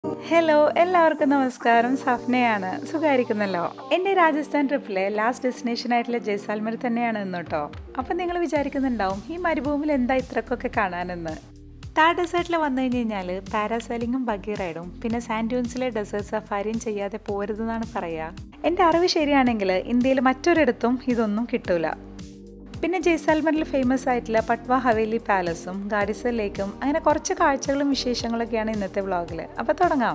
Hello എല്ലാവർക്കും നമസ്കാരം സഫ്നയാണ് സുഖമായിരിക്കുന്നല്ലോ എൻ്റെ രാജസ്ഥാൻ ട്രിപ്പിലെ ലാസ്റ്റ് ഡെസ്റ്റിനേഷൻ ആയിട്ടുള്ള ജയ്സാൽമർ തന്നെയാണ് ഇന്ന് കേട്ടോ അപ്പം നിങ്ങൾ വിചാരിക്കുന്നുണ്ടാവും ഈ മരുഭൂമിയിൽ എന്താ ഇത്രക്കൊക്കെ കാണാനെന്ന് താർ ഡെസേർട്ടിൽ വന്നു കഴിഞ്ഞ് കഴിഞ്ഞാൽ പാരാസൈലിങ്ങും ബഗ്ഗി റൈഡും പിന്നെ സാൻഡ്യൂൺസിലെ ഡെസേർട്ട് സഫാരിയും ചെയ്യാതെ പോരുതെന്നാണ് പറയുക എൻ്റെ അറിവ് ശരിയാണെങ്കിൽ ഇന്ത്യയിൽ മറ്റൊരിടത്തും ഇതൊന്നും കിട്ടൂല പിന്നെ ജയ്സാൽമറിൽ ഫേമസ് ആയിട്ടുള്ള പട്വ ഹവേലി പാലസും ഗാഡിസർ ലേക്കും അങ്ങനെ കുറച്ച് കാഴ്ചകളും വിശേഷങ്ങളൊക്കെയാണ് ഇന്നത്തെ വ്ളോഗിൽ അപ്പോൾ തുടങ്ങാം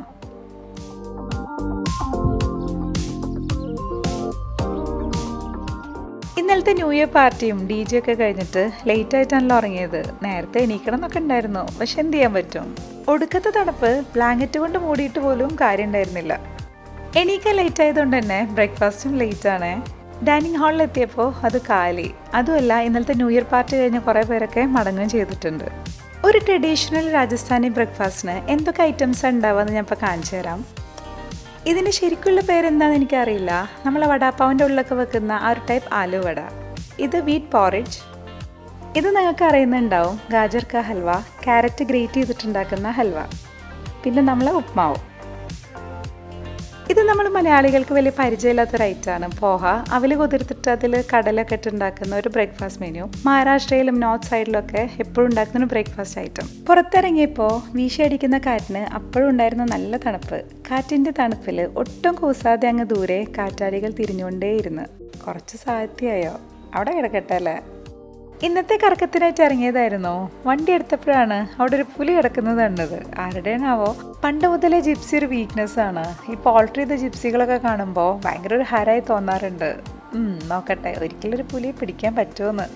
ഇന്നലത്തെ ന്യൂ ഇയർ പാർട്ടിയും ഡി ജെ ഒക്കെ കഴിഞ്ഞിട്ട് ലേറ്റ് ആയിട്ടാണല്ലോ ഉറങ്ങിയത് നേരത്തെ എണീക്കണം എന്നൊക്കെ ഉണ്ടായിരുന്നു പക്ഷെ എന്ത് ചെയ്യാൻ പറ്റും ഒടുക്കത്തെ തണുപ്പ് ബ്ലാങ്കറ്റ് കൊണ്ട് മൂടിയിട്ട് പോലും കാര്യം ഉണ്ടായിരുന്നില്ല എണീക്കാൻ ലേറ്റ് ആയതുകൊണ്ട് തന്നെ ബ്രേക്ക്ഫാസ്റ്റും ലേറ്റ് ആണ് ഡൈനിങ് ഹാളിൽ എത്തിയപ്പോൾ അത് കാലി അതുമല്ല ഇന്നലത്തെ ന്യൂ ഇയർ പാർട്ടി കഴിഞ്ഞ് കുറേ പേരൊക്കെ മടങ്ങുകയും ചെയ്തിട്ടുണ്ട് ഒരു ട്രഡീഷണൽ രാജസ്ഥാനി ബ്രേക്ക്ഫാസ്റ്റിന് എന്തൊക്കെ ഐറ്റംസ് ഉണ്ടാവുക ഞാൻ ഇപ്പോൾ കാണിച്ചു തരാം ഇതിൻ്റെ ശരിക്കുള്ള പേരെന്താണെന്ന് എനിക്കറിയില്ല നമ്മൾ വടാപ്പാവിൻ്റെ ഉള്ളിലൊക്കെ വെക്കുന്ന ആ ഒരു ടൈപ്പ് ആലു വട ഇത് വീറ്റ് പോറിഡ്ജ് ഇത് നിങ്ങൾക്ക് അറിയുന്നുണ്ടാവും ഗാജർ ക ഹൽവ ക്യാരറ്റ് ഗ്രേറ്റ് ചെയ്തിട്ടുണ്ടാക്കുന്ന ഹൽവ പിന്നെ നമ്മളെ ഉപ്മാവ് ഇത് നമ്മൾ മലയാളികൾക്ക് വലിയ പരിചയമില്ലാത്തൊരു ഐറ്റമാണ് പോഹ അവൽ കുതിർത്തിട്ട് അതിൽ കടലൊക്കെ ഇട്ടുണ്ടാക്കുന്ന ഒരു ബ്രേക്ക്ഫാസ്റ്റ് മെനു മഹാരാഷ്ട്രയിലും നോർത്ത് സൈഡിലൊക്കെ എപ്പോഴും ഉണ്ടാക്കുന്ന ഒരു ബ്രേക്ക്ഫാസ്റ്റ് ഐറ്റം പുറത്തിറങ്ങിയപ്പോൾ വീശിയടിക്കുന്ന കാറ്റിന് അപ്പോഴും ഉണ്ടായിരുന്ന നല്ല തണുപ്പ് കാറ്റിൻ്റെ തണുപ്പിൽ ഒട്ടും കൂസാതെ അങ്ങ് ദൂരെ കാറ്റാടികൾ തിരിഞ്ഞുകൊണ്ടേയിരുന്നു കുറച്ച് സാഹിത്യമായോ അവിടെ കിടക്കട്ടെ അല്ലേ ഇന്നത്തെ കറക്കത്തിനായിട്ട് ഇറങ്ങിയതായിരുന്നു വണ്ടി എടുത്തപ്പോഴാണ് അവിടെ ഒരു പുലി കിടക്കുന്നത് കണ്ടത് ആരുടെയാണാവോ പണ്ട് മുതലേ ജിപ്സി ഒരു വീക്ക്നെസ് ആണ് ഈ പോൾട്രി ചെയ്ത ജിപ്സികളൊക്കെ കാണുമ്പോൾ ഭയങ്കര ഒരു ഹരായി തോന്നാറുണ്ട് നോക്കട്ടെ ഒരിക്കലും ഒരു പുലിയെ പിടിക്കാൻ പറ്റുമെന്ന്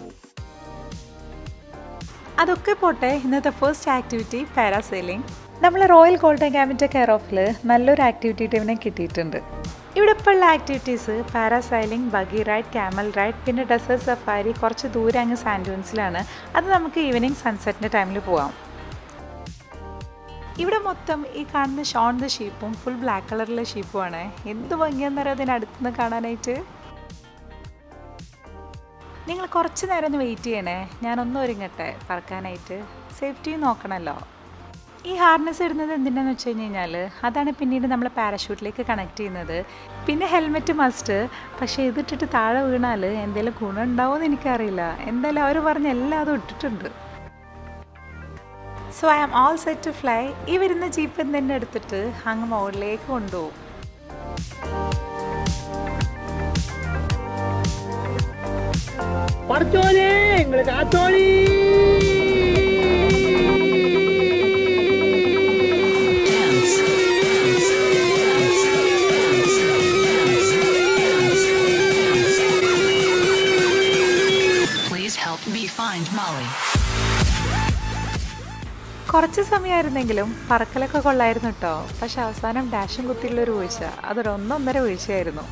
അതൊക്കെ പോട്ടെ ഇന്നത്തെ ഫസ്റ്റ് ആക്ടിവിറ്റി പാരാസെയിലിംഗ് നമ്മൾ റോയൽ ഗോൾഡൻ ക്യാമ്പിൻ്റെ കെയർ ഓഫിൽ നല്ലൊരു ആക്ടിവിറ്റി ടീമിനെ കിട്ടിയിട്ടുണ്ട് ഇവിടെ ഇപ്പോൾ ഉള്ള activities parasailing buggy ride camel ride പിന്നെ ഡെസേർട്ട് സഫാരി കുറച്ച് ദൂരെ അങ്ങ് സാൻഡ്യൂൺസിലാണ് അത് നമുക്ക് ഈവനിങ് സൺസെറ്റിൻ്റെ ടൈമിൽ പോവാം ഇവിടെ മൊത്തം ഈ കാണുന്ന ഷോൺ ദ ഷീപ്പും ഫുൾ ബ്ലാക്ക് കളറിലെ ഷീപ്പുമാണ് എന്ത് ഭംഗിയെന്നറിയാം അതിനടുത്തുനിന്ന് കാണാനായിട്ട് നിങ്ങൾ കുറച്ച് നേരം ഒന്ന് വെയിറ്റ് ചെയ്യണേ ഞാനൊന്നും ഒരുങ്ങട്ടെ പറക്കാനായിട്ട് സേഫ്റ്റി നോക്കണമല്ലോ ഈ ഹാർനസ് ഇടുന്നത് എന്തിനാന്ന് വെച്ച് കഴിഞ്ഞ് കഴിഞ്ഞാൽ അതാണ് പിന്നീട് നമ്മൾ പാരഷൂട്ടിലേക്ക് കണക്ട് ചെയ്യുന്നത് പിന്നെ ഹെൽമെറ്റ് മസ്റ്റ് പക്ഷേ ഇതിട്ടിട്ട് താഴെ വീണാൽ എന്തെങ്കിലും ഗുണം ഉണ്ടാവുമെന്ന് എനിക്കറിയില്ല എന്തായാലും അവർ പറഞ്ഞ എല്ലാതും ഇട്ടിട്ടുണ്ട് so I am all set to fly ഈ വരുന്ന ജീപ്പ് തന്നെ എടുത്തിട്ട് അങ്ങ് മുകളിലേക്ക് കൊണ്ടുപോകും പഠിച്ചോനെ നിങ്ങള് കാത്തോളി Please help me find Molly. കുറച്ച് സമയമായിരുന്നെങ്കിലും പറക്കലൊക്കെ കൊള്ളായിരുന്നു കേട്ടോ പക്ഷെ അവസാനം ഡാഷും കുത്തിയുള്ള ഒരു വീഴ്ച അതൊരു ഒന്നൊന്നര വീഴ്ചയായിരുന്നു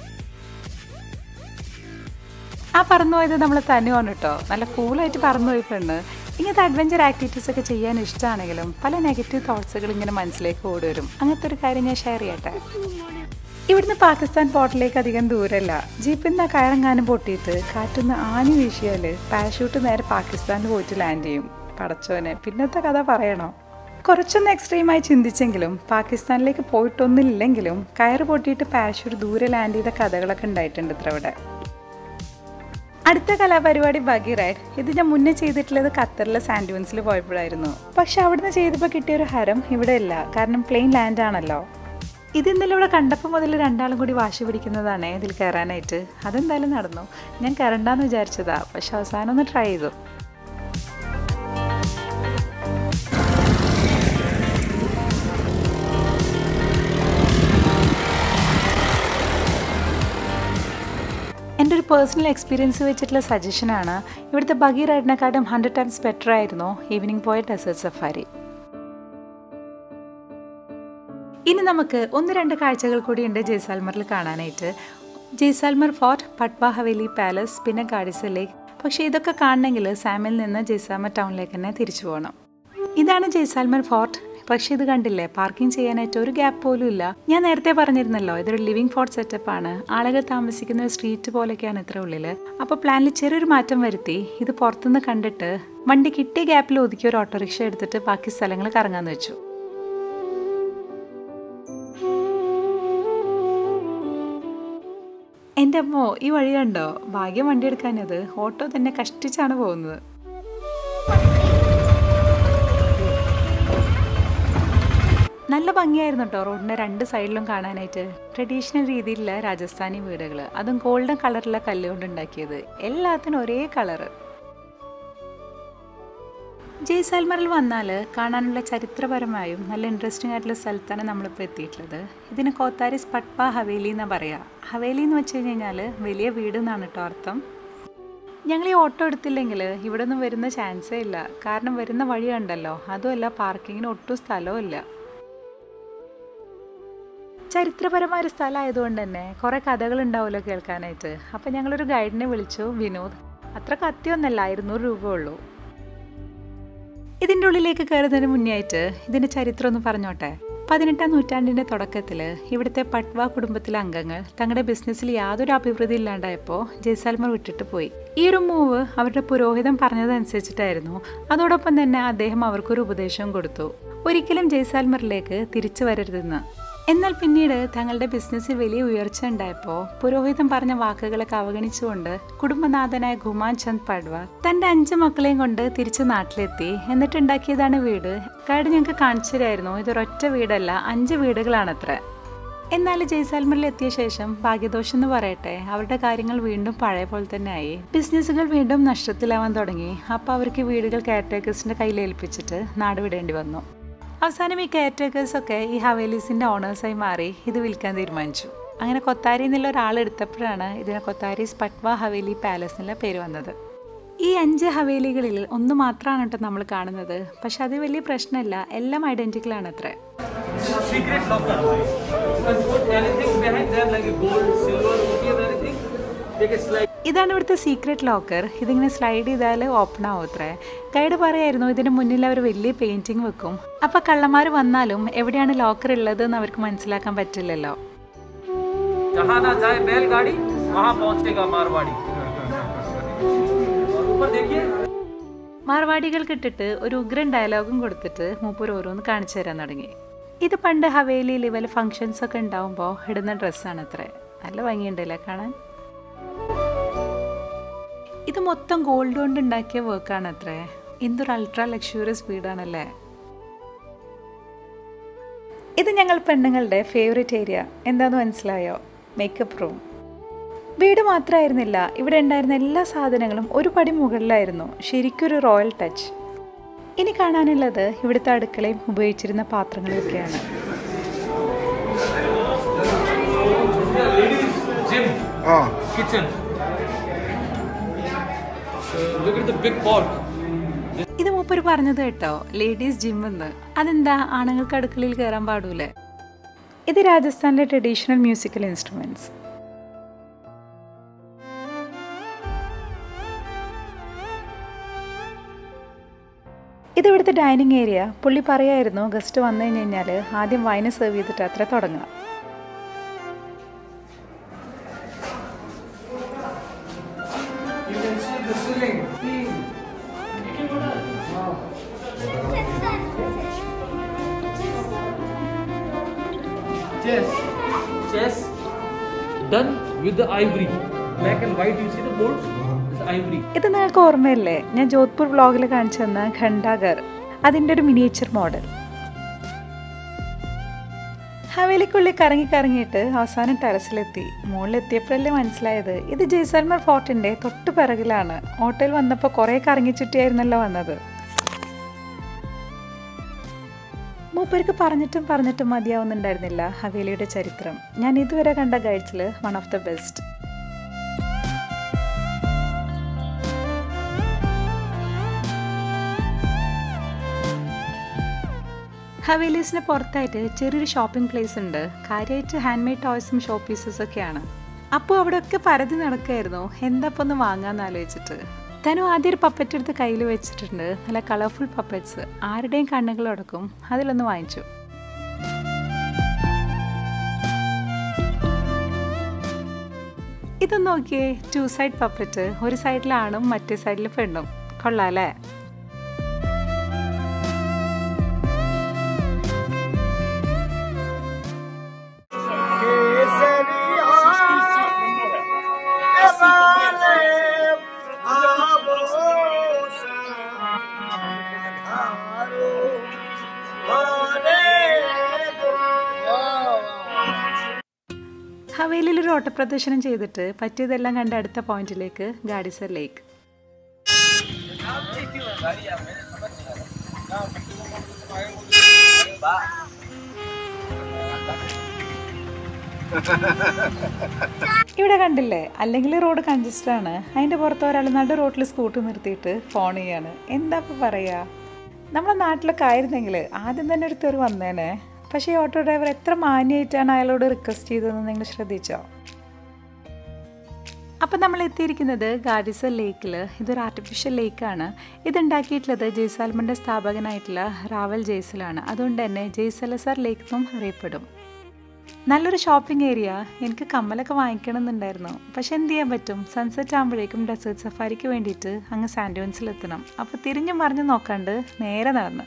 ആ പറന്നു പോയത് നമ്മൾ തന്നെയാണ് കേട്ടോ നല്ല കൂളായിട്ട് പറന്നു പോയി പെണ്ണ് ഇങ്ങനത്തെ അഡ്വഞ്ചർ ആക്ടിവിറ്റീസ് ഒക്കെ ചെയ്യാൻ ഇഷ്ടമാണെങ്കിലും പല നെഗറ്റീവ് തോട്ട്സുകൾ ഇങ്ങനെ മനസ്സിലേക്ക് ഓടി വരും അങ്ങനത്തെ ഒരു കാര്യം ഞാൻ ഷെയർ ചെയ്യട്ടെ ഇവിടുന്ന് പാകിസ്ഥാൻ പോർട്ടിലേക്ക് അധികം ദൂരമല്ല ജീപ്പിൽ നിന്ന് കയറങ്ങാനും പൊട്ടിയിട്ട് കാറ്റൊന്ന് ആഞ്ഞു വീശിയാൽ പാരഷൂട്ട് നേരെ പാകിസ്ഥാനിൽ പോയിട്ട് ലാൻഡ് ചെയ്യും പടച്ചോനെ പിന്നത്തെ കഥ പറയണോ കുറച്ചൊന്ന് എക്സ്ട്രീമായി ചിന്തിച്ചെങ്കിലും പാകിസ്ഥാനിലേക്ക് പോയിട്ടൊന്നുമില്ലെങ്കിലും കയറ് പൊട്ടിയിട്ട് പാരഷൂട്ട് ദൂരെ ലാൻഡ് ചെയ്ത കഥകളൊക്കെ ഉണ്ടായിട്ടുണ്ട് ഇത്ര ഇവിടെ അടുത്ത കലാപരിപാടി ബഗി റൈഡ് ഇത് ഞാൻ മുന്നേ ചെയ്തിട്ടുള്ളത് ഖത്തറിലെ സാൻഡ്യൂൺസിൽ പോയപ്പോഴായിരുന്നു പക്ഷെ അവിടുന്ന് ചെയ്തപ്പോൾ കിട്ടിയ ഒരു ഹരം ഇവിടെ ഇല്ല കാരണം പ്ലെയിൻ ലാൻഡ് ആണല്ലോ ഇത് ഇന്നലെ ഇവിടെ കണ്ടപ്പോൾ മുതൽ രണ്ടാളും കൂടി വാശി പിടിക്കുന്നതാണ് ഇതിൽ കയറാനായിട്ട് അതെന്തായാലും നടന്നു ഞാൻ കയറണ്ടെന്ന് വിചാരിച്ചതാ പക്ഷെ അവസാനം ഒന്ന് ട്രൈ ചെയ്തു എൻ്റെ ഒരു പേഴ്സണൽ എക്സ്പീരിയൻസ് വെച്ചിട്ടുള്ള സജഷനാണ് ഇവിടുത്തെ ബഗി റൈഡിനെക്കാട്ടും ഹൺഡ്രഡ് ടൈംസ് ബെറ്റർ ആയിരുന്നു ഈവനിങ് പോയ ഡെസേർട്ട് സഫാരി ഇനി നമുക്ക് ഒന്ന് രണ്ട് കാഴ്ചകൾ കൂടിയുണ്ട് ജയ്സാൽമറിൽ കാണാനായിട്ട് ജയ്സാൽമർ ഫോർട്ട് പട്വ ഹവേലി പാലസ് പിന്നെ ഗാഡിസ ലേക്ക് പക്ഷേ ഇതൊക്കെ കാണണമെങ്കിൽ സാമിൽ നിന്ന് ജയ്സാൽമർ ടൗണിലേക്ക് തന്നെ തിരിച്ചു പോകണം ഇതാണ് ജയ്സാൽമർ ഫോർട്ട് പക്ഷെ ഇത് കണ്ടില്ലേ പാർക്കിംഗ് ചെയ്യാനായിട്ട് ഒരു ഗ്യാപ്പ് പോലും ഇല്ല ഞാൻ നേരത്തെ പറഞ്ഞിരുന്നല്ലോ ഇതൊരു ലിവിംഗ് ഫോർട്ട് സെറ്റപ്പ് ആണ് ആളുകൾ താമസിക്കുന്ന ഒരു സ്ട്രീറ്റ് പോലെയൊക്കെയാണ് ഇത്ര ഉള്ളിൽ അപ്പോൾ പ്ലാനിൽ ചെറിയൊരു മാറ്റം വരുത്തി ഇത് പുറത്തുനിന്ന് കണ്ടിട്ട് വണ്ടി കിട്ടിയ ഗ്യാപ്പിൽ ഒതുക്കി ഒരു ഓട്ടോറിക്ഷ എടുത്തിട്ട് ബാക്കി സ്ഥലങ്ങൾ കറങ്ങാന്ന് വെച്ചു എൻ്റെ അമ്മോ ഈ വഴി കണ്ടോ ഭാഗ്യം വണ്ടി എടുക്കാനത് ഓട്ടോ തന്നെ കഷ്ടിച്ചാണ് പോകുന്നത് നല്ല ഭംഗിയായിരുന്നു കേട്ടോ റോഡിൻ്റെ രണ്ട് സൈഡിലും കാണാനായിട്ട് ട്രഡീഷണൽ രീതിയിലുള്ള രാജസ്ഥാനി വീടുകൾ അതും ഗോൾഡൻ കളറിലുള്ള കല്ലുകൊണ്ട് ഉണ്ടാക്കിയത് എല്ലാത്തിനും ഒരേ കളറ് ജയ്സാൽമറിൽ വന്നാൽ കാണാനുള്ള ചരിത്രപരമായും നല്ല ഇൻട്രസ്റ്റിംഗ് ആയിട്ടുള്ള സ്ഥലത്താണ് നമ്മളിപ്പോൾ എത്തിയിട്ടുള്ളത് ഇതിന് കോത്താരിസ് പട്പ ഹവേലി എന്നാണ് പറയുക ഹവേലി എന്ന് വെച്ച് കഴിഞ്ഞാൽ വലിയ വീട് എന്നാണ് കേട്ടോ അർത്ഥം ഞങ്ങൾ ഈ ഓട്ടോ എടുത്തില്ലെങ്കിൽ ഇവിടെ ഒന്നും വരുന്ന ചാൻസേ ഇല്ല കാരണം വരുന്ന വഴി കണ്ടല്ലോ അതുമല്ല പാർക്കിങ്ങിന് ഒട്ടും സ്ഥലവും ഇല്ല ചരിത്രപരമായ ഒരു സ്ഥലമായതുകൊണ്ട് തന്നെ കുറേ കഥകൾ ഉണ്ടാവുമല്ലോ കേൾക്കാനായിട്ട് അപ്പം ഞങ്ങളൊരു ഗൈഡിനെ വിളിച്ചു വിനോദ് അത്ര കത്തിയൊന്നല്ല ഇരുന്നൂറ് രൂപ ഉള്ളൂ ഇതിൻ്റെ ഉള്ളിലേക്ക് കയറുന്നതിന് മുന്നേ ആയിട്ട് ഇതിൻ്റെ ചരിത്രം ഒന്ന് പറഞ്ഞോട്ടെ പതിനെട്ടാം നൂറ്റാണ്ടിൻ്റെ തുടക്കത്തിൽ ഇവിടുത്തെ പട്വ കുടുംബത്തിലെ അംഗങ്ങൾ തങ്ങളുടെ ബിസിനസ്സിൽ യാതൊരു അഭിവൃദ്ധി ഇല്ലാണ്ടായപ്പോൾ ജയ്സാൽമർ വിട്ടിട്ട് പോയി ഈ ഒരു മൂവ് അവരുടെ പുരോഹിതൻ പറഞ്ഞതനുസരിച്ചിട്ടായിരുന്നു അതോടൊപ്പം തന്നെ അദ്ദേഹം അവർക്കൊരു ഉപദേശവും കൊടുത്തു ഒരിക്കലും ജയ്സാൽമറിലേക്ക് തിരിച്ചു വരരുതെന്ന് എന്നാൽ പിന്നീട് തങ്ങളുടെ ബിസിനസ്സിൽ വലിയ ഉയർച്ച ഉണ്ടായപ്പോൾ പുരോഹിതൻ പറഞ്ഞ വാക്കുകളൊക്കെ അവഗണിച്ചുകൊണ്ട് കുടുംബനാഥനായ ഘുമാൻ ചന്ദ് പഡ്വ തന്റെ അഞ്ച് മക്കളെയും കൊണ്ട് തിരിച്ച് നാട്ടിലെത്തി എന്നിട്ട് ഉണ്ടാക്കിയതാണ് വീട് ഗൈഡ് ഞങ്ങൾക്ക് കാണിച്ചു തരായിരുന്നു ഇതൊരൊറ്റ വീടല്ല അഞ്ച് വീടുകളാണത്ര എന്നാൽ ജയ്സാൽമറിൽ എത്തിയ ശേഷം ഭാഗ്യദോഷം എന്ന് പറയട്ടെ അവരുടെ കാര്യങ്ങൾ വീണ്ടും പഴയ പോലെ തന്നെ ആയി ബിസിനസ്സുകൾ വീണ്ടും നഷ്ടത്തിലാവാൻ തുടങ്ങി അപ്പോൾ അവർക്ക് വീടുകൾ കെയർടേക്കേഴ്സിന്റെ കയ്യിൽ ഏൽപ്പിച്ചിട്ട് നാട് വിടേണ്ടി വന്നു അവസാനം ഈ കെയർടേക്കേഴ്സൊക്കെ ഈ ഹവേലീസിൻ്റെ ഓണേഴ്സായി മാറി ഇത് വിൽക്കാൻ തീരുമാനിച്ചു അങ്ങനെ കൊത്താരി എന്നുള്ള ഒരാൾ എടുത്തപ്പോഴാണ് ഇതിനെ കൊത്താരീസ് പട്വ ഹവേലി പാലസ് എന്നുള്ള പേര് വന്നത് ഈ അഞ്ച് ഹവേലികളിൽ ഒന്ന് മാത്രമാണ് കേട്ടോ നമ്മൾ കാണുന്നത് പക്ഷെ അത് വലിയ പ്രശ്നമല്ല എല്ലാം ഐഡൻറ്റിക്കൽ ആണ് അത്ര secret locker. You can put anything behind there like a gold, silver, rupees, anything. Take a slide. ഇതാണ് ഇവിടുത്തെ സീക്രട്ട് ലോക്കർ ഇതിങ്ങനെ സ്ലൈഡ് ചെയ്താൽ ഓപ്പൺ ആവും അത്രേ ഗൈഡ് പറയായിരുന്നു ഇതിന് മുന്നിൽ അവർ വലിയ പെയിന്റിങ് വെക്കും അപ്പൊ കള്ളന്മാർ വന്നാലും എവിടെയാണ് ലോക്കർ ഉള്ളത് എന്ന് അവർക്ക് മനസ്സിലാക്കാൻ പറ്റില്ലല്ലോ जहाँ ना जाए बैलगाड़ी वहाँ पहुँचेगा मारवाड़ी और ऊपर देखिए മാർവാടികൾക്ക് ഇട്ടിട്ട് ഒരു ഉഗ്രൻ ഡയലോഗും കൊടുത്തിട്ട് മൂപ്പർ ഓരോന്ന് കാണിച്ചു തരാൻ തുടങ്ങി ഇത് പണ്ട് ഹവേലിയിൽ വല്ല ഫങ്ഷൻസ് ഒക്കെ ഉണ്ടാവുമ്പോൾ ഇടുന്ന ഡ്രസ്സാണ് അത്ര നല്ല ഭംഗിയുണ്ടല്ലേ കാണാൻ ഇത് മൊത്തം ഗോൾഡ് കൊണ്ട് ഉണ്ടാക്കിയ വർക്കാണ് അത്രേ എന്തൊരു അൾട്രാ ലക്ഷൂറിയസ് വീടാണല്ലേ ഇത് ഞങ്ങൾ പെണ്ണുങ്ങളുടെ ഫേവറേറ്റ് ഏരിയ എന്താന്ന് മനസ്സിലായോ മേക്കപ്പ് റൂം വീട് മാത്രമായിരുന്നില്ല ഇവിടെ ഉണ്ടായിരുന്ന എല്ലാ സാധനങ്ങളും ഒരു പടി മുകളിലായിരുന്നു ശരിക്കൊരു റോയൽ ടച്ച് ഇനി കാണാനുള്ളത് ഇവിടുത്തെ അടുക്കളയും ഉപയോഗിച്ചിരുന്ന പാത്രങ്ങളൊക്കെയാണ് gym, Ah, kitchen. So look at the big pot. ഇത് മൂപ്പര് പറഞ്ഞത് കേട്ടോ ലേഡീസ് ജിം എന്ന് അതെന്താ ആണുങ്ങൾക്ക് അടുക്കളയിൽ കയറാൻ പാടൂലേ ഇത് രാജസ്ഥാനിലെ ട്രഡീഷണൽ മ്യൂസിക്കൽ ഇൻസ്ട്രുമെന്റ്സ് ഇത് ഇവിടുത്തെ ഡൈനിങ് ഏരിയ പുള്ളി പറയായിരുന്നു ഗസ്റ്റ് വന്നു കഴിഞ്ഞ് കഴിഞ്ഞാൽ ആദ്യം വൈന് സെർവ് ചെയ്തിട്ട് അത്ര തുടങ്ങുക Chess. Chess done with the ivory. Black and white, you see the mold? It's ivory. ഇത് നിങ്ങൾക്ക് ഓർമ്മയില്ലേ ഞാൻ ജോധ്പൂർ വ്ളോഗിൽ കാണിച്ചു തന്ന ഖണ്ഡാഗർ അതിൻ്റെ ഒരു മിനിയേച്ചർ മോഡൽ ഹവേലിക്കുള്ളിൽ കറങ്ങി കറങ്ങിയിട്ട് അവസാനം ടെറസിലെത്തി മുകളിലെത്തിയപ്പോഴല്ലേ മനസ്സിലായത് ഇത് ജയ്സൽമർ ഫോർട്ടിൻ്റെ തൊട്ട് പിറകിലാണ് ഹോട്ടൽ വന്നപ്പോൾ കുറേ കറങ്ങി ചുറ്റിയായിരുന്നല്ലോ വന്നത് മൂപ്പർക്ക് പറഞ്ഞിട്ടും പറഞ്ഞിട്ടും മതിയാവുന്നുണ്ടായിരുന്നില്ല ഹവേലിയുടെ ചരിത്രം ഞാൻ ഇതുവരെ കണ്ട ഗൈഡ്സിൽ വൺ ഓഫ് ദ ബെസ്റ്റ് ഹവേലീസിന് പുറത്തായിട്ട് ചെറിയൊരു ഷോപ്പിംഗ് പ്ലേസ് ഉണ്ട് കാര്യമായിട്ട് ഹാൻഡ് മെയ്ഡ് ടോയ്സും ഷോ പീസസ് ഒക്കെയാണ് അപ്പോൾ അവിടെയൊക്കെ പരതി നടക്കായിരുന്നു എന്താ ഇപ്പൊ ഒന്ന് വാങ്ങാന്ന് ആലോചിച്ചിട്ട് തനു ആദ്യം ഒരു പപ്പറ്റ് എടുത്ത് കയ്യിൽ വെച്ചിട്ടുണ്ട് നല്ല കളർഫുൾ പപ്പറ്റ്സ് ആരുടെയും കണ്ണുകൾ അടക്കും അതിലൊന്ന് വാങ്ങിച്ചു ഇതൊന്ന് നോക്കിയേ ടു സൈഡ് പപ്പറ്റ് ഒരു സൈഡിലാണും മറ്റേ സൈഡിൽ പെണ്ണും കൊള്ളാം അല്ലേ ഹവേലിയിൽ ഒരു ഓട്ടപ്രദർശനം ചെയ്തിട്ട് പറ്റിയതെല്ലാം കണ്ട അടുത്ത പോയിന്റിലേക്ക് ഗാഡിസർ ലേക്ക് ഇവിടെ കണ്ടില്ലേ അല്ലെങ്കിൽ റോഡ് കൺജസ്റ്റഡ് ആണ് അതിൻ്റെ പുറത്ത് ഒരാൾ നടു റോഡിൽ സ്കൂട്ടർ നിർത്തിയിട്ട് ഫോൺ ചെയ്യാണ് എന്താ ഇപ്പം പറയുക നമ്മുടെ നാട്ടിലൊക്കെ ആയിരുന്നെങ്കിൽ ആദ്യം തന്നെ ഒരു തെറി വന്നേനെ പക്ഷേ ഈ ഓട്ടോ ഡ്രൈവർ എത്ര മാന്യമായിട്ടാണ് അയാളോട് റിക്വസ്റ്റ് ചെയ്തതെന്ന് നിങ്ങൾ ശ്രദ്ധിച്ചോ അപ്പം നമ്മൾ എത്തിയിരിക്കുന്നത് ഗാഡിസൽ ലേക്കിൽ ഇതൊരു ആർട്ടിഫിഷ്യൽ ലേക്കാണ് ഇതുണ്ടാക്കിയിട്ടുള്ളത് ജയ്സാൽമൻ്റെ സ്ഥാപകനായിട്ടുള്ള റാവൽ ജയ്സലാണ് അതുകൊണ്ട് തന്നെ ജയ്സലസർ ലേക്ക് എന്നും അറിയപ്പെടും നല്ലൊരു ഷോപ്പിംഗ് ഏരിയ എനിക്ക് കമ്മലൊക്കെ വാങ്ങിക്കണം എന്നുണ്ടായിരുന്നു പക്ഷെ എന്ത് ചെയ്യാൻ പറ്റും സൺസെറ്റ് ആകുമ്പോഴേക്കും ഡെസേർട്ട് സഫാരിക്ക് വേണ്ടിയിട്ട് അങ്ങ് സാൻഡ്യൂൻസിൽ എത്തണം അപ്പോൾ തിരിഞ്ഞു മറിഞ്ഞു നോക്കാണ്ട് നേരെ നടന്ന്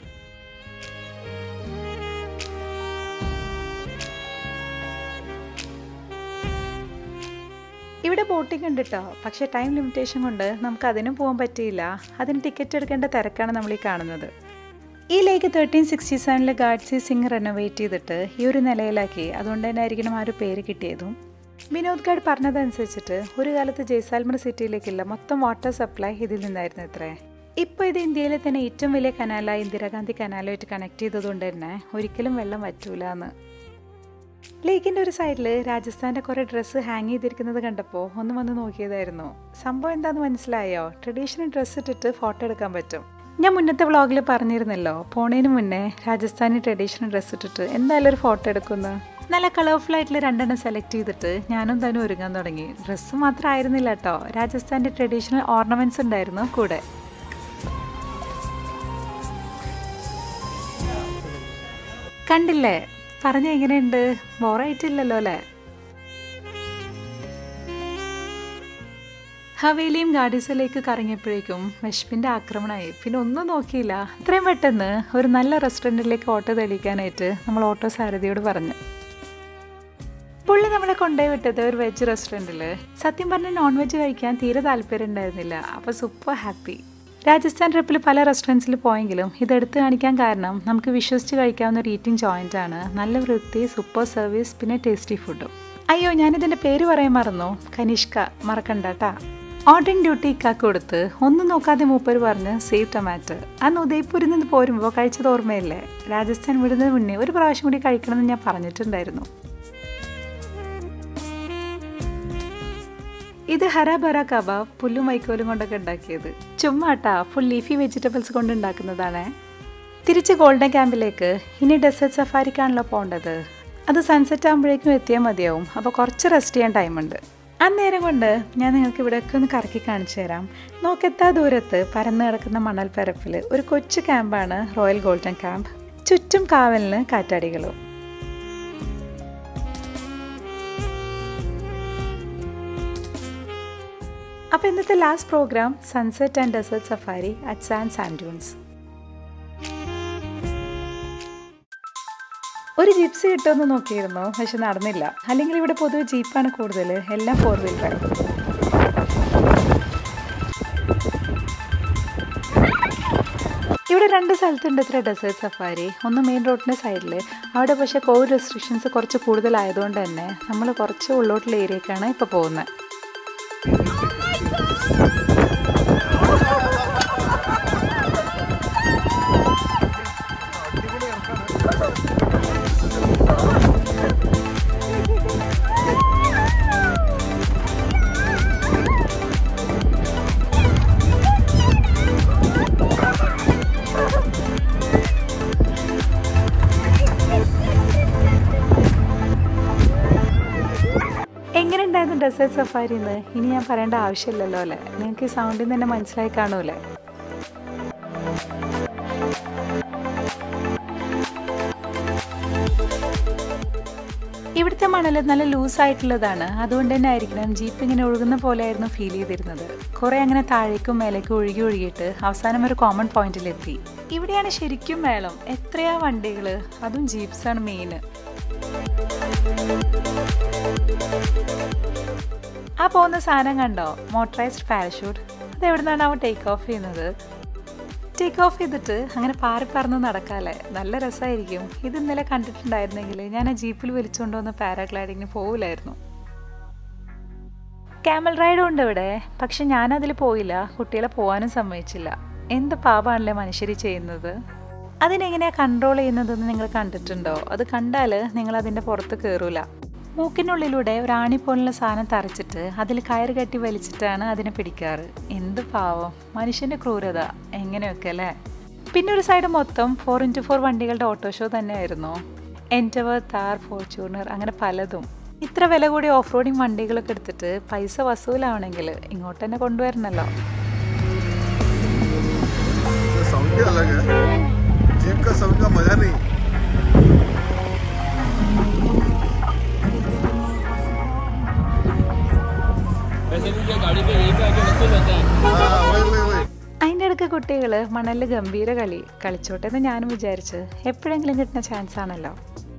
ഇവിടെ ബോട്ടിംഗ് ഉണ്ട് കേട്ടോ പക്ഷേ ടൈം ലിമിറ്റേഷൻ കൊണ്ട് നമുക്ക് അതിനും പോകാൻ പറ്റിയില്ല അതിന് ടിക്കറ്റ് എടുക്കേണ്ട തിരക്കാണ് നമ്മൾ ഈ കാണുന്നത് ഈ ലേക്ക് തേർട്ടീൻ സിക്സ്റ്റി സെവനിൽ ഗാഡ്സി സിംഗ് റെനോവേറ്റ് ചെയ്തിട്ട് ഈ ഒരു നിലയിലാക്കി അതുകൊണ്ട് തന്നെ ആയിരിക്കണം ആ ഒരു പേര് കിട്ടിയതും വിനോദ് ഗാഡ് പറഞ്ഞതനുസരിച്ചിട്ട് ഒരു കാലത്ത് ജയ്സാൽമർ സിറ്റിയിലേക്കുള്ള മൊത്തം വാട്ടർ സപ്ലൈ ഇതിൽ നിന്നായിരുന്നു ഇത്രേ ഇപ്പോൾ ഇത് ഇന്ത്യയിലെ തന്നെ ഏറ്റവും വലിയ കനാലായ ഇന്ദിരാഗാന്ധി കനാലുമായിട്ട് കണക്ട് ചെയ്തതുകൊണ്ട് തന്നെ ഒരിക്കലും വെള്ളം വറ്റൂല എന്ന് ലേക്കിൻ്റെ ഒരു സൈഡിൽ രാജസ്ഥാൻ്റെ കുറേ ഡ്രസ്സ് ഹാങ് ചെയ്തിരിക്കുന്നത് കണ്ടപ്പോൾ ഒന്ന് വന്ന് നോക്കിയതായിരുന്നു സംഭവം എന്താണെന്ന് മനസ്സിലായോ ട്രഡീഷണൽ ഡ്രസ്സ് ഇട്ടിട്ട് ഫോട്ടോ എടുക്കാൻ പറ്റും ഞാൻ മുന്നത്തെ വ്ളോഗിൽ പറഞ്ഞിരുന്നല്ലോ പോണേന് മുന്നേ രാജസ്ഥാനി ട്രഡീഷണൽ ഡ്രസ്സ് ഇട്ടിട്ട് എന്തായാലും ഒരു ഫോട്ടോ എടുക്കുന്നു നല്ല കളർഫുൾ ആയിട്ടുള്ള രണ്ടെണ്ണം സെലക്ട് ചെയ്തിട്ട് ഞാനും തന്നെ ഒരുങ്ങാൻ തുടങ്ങി ഡ്രസ്സ് മാത്രം ആയിരുന്നില്ല കേട്ടോ രാജസ്ഥാൻ്റെ ട്രഡീഷണൽ ഓർണമെൻറ്റ്സ് ഉണ്ടായിരുന്നു കൂടെ കണ്ടില്ലേ പറഞ്ഞ എങ്ങനെയുണ്ട് ബോറായിട്ടില്ലല്ലോ അല്ലേ ഹവേലിയും ഗാഡിസിലേക്ക് കറങ്ങിയപ്പോഴേക്കും വിശപ്പിൻ്റെ ആക്രമണമായി പിന്നെ ഒന്നും നോക്കിയില്ല ഇത്രയും പെട്ടെന്ന് ഒരു നല്ല റെസ്റ്റോറൻറ്റിലേക്ക് ഓട്ടോ തെളിയിക്കാനായിട്ട് നമ്മൾ ഓട്ടോ സാരഥിയോട് പറഞ്ഞു പുള്ളി നമ്മളെ കൊണ്ടുപോയി വിട്ടത് ഒരു വെജ് റെസ്റ്റോറൻറ്റിൽ സത്യം പറഞ്ഞാൽ നോൺ വെജ് കഴിക്കാൻ തീരെ താല്പര്യം ഉണ്ടായിരുന്നില്ല അപ്പോൾ സൂപ്പർ ഹാപ്പി രാജസ്ഥാൻ ട്രിപ്പിൽ പല റെസ്റ്റോറൻറ്റ്സിൽ പോയെങ്കിലും ഇത് എടുത്തു കാണിക്കാൻ കാരണം നമുക്ക് വിശ്വസിച്ച് കഴിക്കാവുന്ന ഒരു ഈറ്റിംഗ് ജോയിൻ്റ് ആണ് നല്ല വൃത്തി സൂപ്പർ സർവീസ് പിന്നെ ടേസ്റ്റി ഫുഡും അയ്യോ ഞാനിതിൻ്റെ പേര് പറയാൻ മറന്നു കനിഷ്ക മറക്കണ്ടാട്ടാ ഓർഡറിംഗ് ഡ്യൂട്ടി ഇക്കാക്ക് കൊടുത്ത് ഒന്നും നോക്കാതെ മൂപ്പർ പറഞ്ഞ് സേവ് ടൊമാറ്റോ അന്ന് ഉദയ്പൂരിൽ നിന്ന് പോരുമ്പോൾ കഴിച്ചത് ഓർമ്മയില്ലേ രാജസ്ഥാൻ വിടുന്നതിന് മുന്നേ ഒരു പ്രാവശ്യം കൂടി കഴിക്കണമെന്ന് ഞാൻ പറഞ്ഞിട്ടുണ്ടായിരുന്നു ഇത് ഹരാബറ കബാബ് പുല്ലും വൈക്കോലും കൊണ്ടൊക്കെ ഉണ്ടാക്കിയത് ചുമ്മാട്ടാ ഫുൾ ലീഫി വെജിറ്റബിൾസ് കൊണ്ട് ഉണ്ടാക്കുന്നതാണ് തിരിച്ച് ഗോൾഡൻ ക്യാമ്പിലേക്ക് ഇനി ഡെസേർട്ട് സഫാരിക്കാണല്ലോ പോകേണ്ടത് അത് സൺസെറ്റ് ആകുമ്പോഴേക്കും എത്തിയാൽ മതിയാവും അപ്പോൾ കുറച്ച് റെസ്റ്റ് ചെയ്യാൻ ടൈമുണ്ട് അന്നേരം കൊണ്ട് ഞാൻ നിങ്ങൾക്ക് ഇവിടെയൊക്കെ ഒന്ന് കറക്കി കാണിച്ചു തരാം നോക്കെത്താ ദൂരത്ത് പരന്നു കിടക്കുന്ന മണൽപ്പരപ്പിൽ ഒരു കൊച്ചു ക്യാമ്പാണ് റോയൽ ഗോൾഡൻ ക്യാമ്പ് ചുറ്റും കാവലിന് കാറ്റാടികളും അപ്പോൾ ഇന്നത്തെ last programme sunset and desert safari at sand sand dunes ഒരു ജിപ്സി കിട്ടുമെന്ന് നോക്കിയിരുന്നു പക്ഷെ നടന്നില്ല അല്ലെങ്കിൽ ഇവിടെ പൊതുവെ ജീപ്പാണ് കൂടുതൽ എല്ലാം ഫോർ വീൽ ഡ്രൈവ് ഇവിടെ രണ്ട് സ്ഥലത്തുണ്ട് ഇത്ര ഡെസേർട്ട് സഫാരി ഒന്ന് മെയിൻ റോഡിൻ്റെ സൈഡിൽ അവിടെ പക്ഷേ കോവിഡ് റെസ്ട്രിക്ഷൻസ് കുറച്ച് കൂടുതലായതുകൊണ്ട് തന്നെ നമ്മൾ കുറച്ച് ഉള്ളോട്ടുള്ള ഏരിയക്കാണ് ഇപ്പോൾ പോകുന്നത് എങ്ങനെ ഉണ്ടായിരുന്നു ഡെസേർട്ട് സഫാരി എന്ന് ഇനി ഞാൻ പറയേണ്ട ആവശ്യമില്ലല്ലോ അല്ലേ നിങ്ങൾക്ക് ഈ സൗണ്ടിൽ നിന്ന് തന്നെ മനസ്സിലായി കാണൂലേ ഇവിടുത്തെ മണൽ നല്ല ലൂസായിട്ടുള്ളതാണ് അതുകൊണ്ട് തന്നെ ആയിരിക്കണം ജീപ്പ് ഇങ്ങനെ ഒഴുകുന്ന പോലെയായിരുന്നു ഫീൽ ചെയ്തിരുന്നത് കുറേ അങ്ങനെ താഴേക്കും മേലേക്കും ഒഴുകി ഒഴുകിയിട്ട് അവസാനം ഒരു കോമൺ പോയിന്റിലെത്തി ഇവിടെയാണ് ശരിക്കും മേളം എത്രയാ വണ്ടികൾ അതും ജീപ്സാണ് മെയിൻ ആ പോകുന്ന സാധനം കണ്ടോ മോട്ടറൈസ്ഡ് പാരഷൂട്ട് അത് എവിടെ നിന്നാണ് അവൻ ടേക്ക് ഓഫ് ചെയ്യുന്നത് ടേക്ക് ഓഫ് ചെയ്തിട്ട് അങ്ങനെ പാറി പറന്ന് നടക്കാല്ലേ നല്ല രസമായിരിക്കും ഇത് ഇന്നലെ കണ്ടിട്ടുണ്ടായിരുന്നെങ്കിൽ ഞാൻ ആ ജീപ്പിൽ വലിച്ചുകൊണ്ട് വന്ന് പാരാഗ്ലൈഡിങ്ങിന് പോകില്ലായിരുന്നു ക്യാമൽ റൈഡും ഉണ്ട് ഇവിടെ പക്ഷെ ഞാനതിൽ പോയില്ല കുട്ടികളെ പോകാനും സമ്മതിച്ചില്ല എന്ത് പാപമാണല്ലേ മനുഷ്യർ ചെയ്യുന്നത് അതിനെങ്ങനെയാണ് കൺട്രോൾ ചെയ്യുന്നതെന്ന് നിങ്ങൾ കണ്ടിട്ടുണ്ടോ അത് കണ്ടാൽ നിങ്ങൾ അതിൻ്റെ പുറത്ത് കയറൂല മൂക്കിനുള്ളിലൂടെ ഒരു ആണി പോലുള്ള സാധനം തറച്ചിട്ട് അതിൽ കയറ് കെട്ടി വലിച്ചിട്ടാണ് അതിനെ പിടിക്കാറ് എന്ത് പാവം മനുഷ്യൻ്റെ ക്രൂരത എങ്ങനെയൊക്കെ അല്ലേ പിന്നെ ഒരു സൈഡ് മൊത്തം ഫോർ ഇൻറ്റു ഫോർ വണ്ടികളുടെ ഓട്ടോ ഷോ തന്നെയായിരുന്നു എൻറ്റവർ താർ ഫോർച്യൂണർ അങ്ങനെ പലതും ഇത്ര വില കൂടി ഓഫ് റോഡിങ് വണ്ടികളൊക്കെ എടുത്തിട്ട് പൈസ വസൂലാവണമെങ്കിൽ ഇങ്ങോട്ട് തന്നെ കൊണ്ടുവരണല്ലോ साउंड ही अलग है जीप का साउंड का मजा नहीं वैसे भी क्या गाड़ी पे यही पे आके वसूल होता है हाँ वही वही वही അതിൻ്റെ ഇടയ്ക്ക് കുട്ടികൾ മണലിൽ ഗംഭീര കളി കളിച്ചോട്ടെ എന്ന് ഞാനും വിചാരിച്ച് എപ്പോഴെങ്കിലും കിട്ടുന്ന ചാൻസ് ആണല്ലോ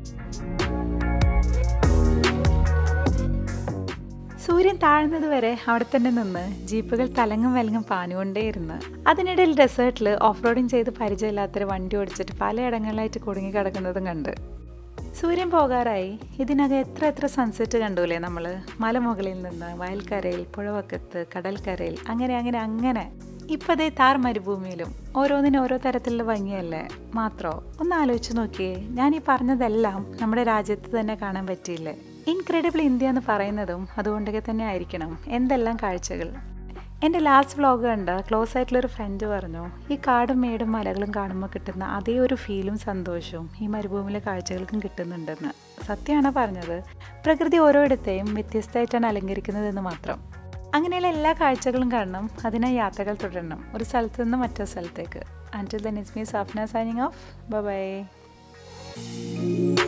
സൂര്യൻ താഴ്ന്നത് വരെ അവിടെ തന്നെ നിന്ന് ജീപ്പുകൾ തലങ്ങും വലങ്ങും പാഞ്ഞുകൊണ്ടേയിരുന്നു അതിനിടയിൽ ഡെസേർട്ടിൽ ഓഫ് റോഡിങ് ചെയ്ത് പരിചയമില്ലാത്തൊരു വണ്ടി ഓടിച്ചിട്ട് പലയിടങ്ങളിലായിട്ട് കുടുങ്ങി കിടക്കുന്നതും കണ്ട് സൂര്യൻ പോകാറായി ഇതിനകം എത്ര എത്ര സൺസെറ്റ് കണ്ടൂലേ നമ്മൾ മലമുകളിൽ നിന്ന് വയൽക്കരയിൽ പുഴവക്കത്ത് കടൽക്കരയിൽ അങ്ങനെ അങ്ങനെ അങ്ങനെ ഇപ്പതേ താർ മരുഭൂമിയിലും ഓരോന്നിനും ഓരോ തരത്തിലുള്ള ഭംഗിയല്ലേ മാത്രോ ഒന്ന് ആലോചിച്ച് നോക്കിയേ ഞാൻ ഈ പറഞ്ഞതെല്ലാം നമ്മുടെ രാജ്യത്ത് തന്നെ കാണാൻ പറ്റിയില്ലേ ഇൻക്രെഡിബിൾ ഇന്ത്യ എന്ന് പറയുന്നതും അതുകൊണ്ടൊക്കെ തന്നെ ആയിരിക്കണം എന്തെല്ലാം കാഴ്ചകൾ എൻ്റെ ലാസ്റ്റ് വ്ളോഗ് കണ്ട ക്ലോസ് ആയിട്ടുള്ളൊരു ഫ്രണ്ട് പറഞ്ഞു ഈ കാടും മേടും മലകളും കാണുമ്പോൾ കിട്ടുന്ന അതേ ഒരു ഫീലും സന്തോഷവും ഈ മരുഭൂമിയിലെ കാഴ്ചകൾക്കും കിട്ടുന്നുണ്ടെന്ന് സത്യമാണ് പറഞ്ഞത് പ്രകൃതി ഓരോയിടത്തെയും വ്യത്യസ്തമായിട്ടാണ് അലങ്കരിക്കുന്നതെന്ന് മാത്രം അങ്ങനെയുള്ള എല്ലാ കാഴ്ചകളും കാണണം അതിനായി യാത്രകൾ തുടരണം ഒരു സ്ഥലത്ത് നിന്ന് മറ്റൊരു സ്ഥലത്തേക്ക് until the Nismi Safna signing off by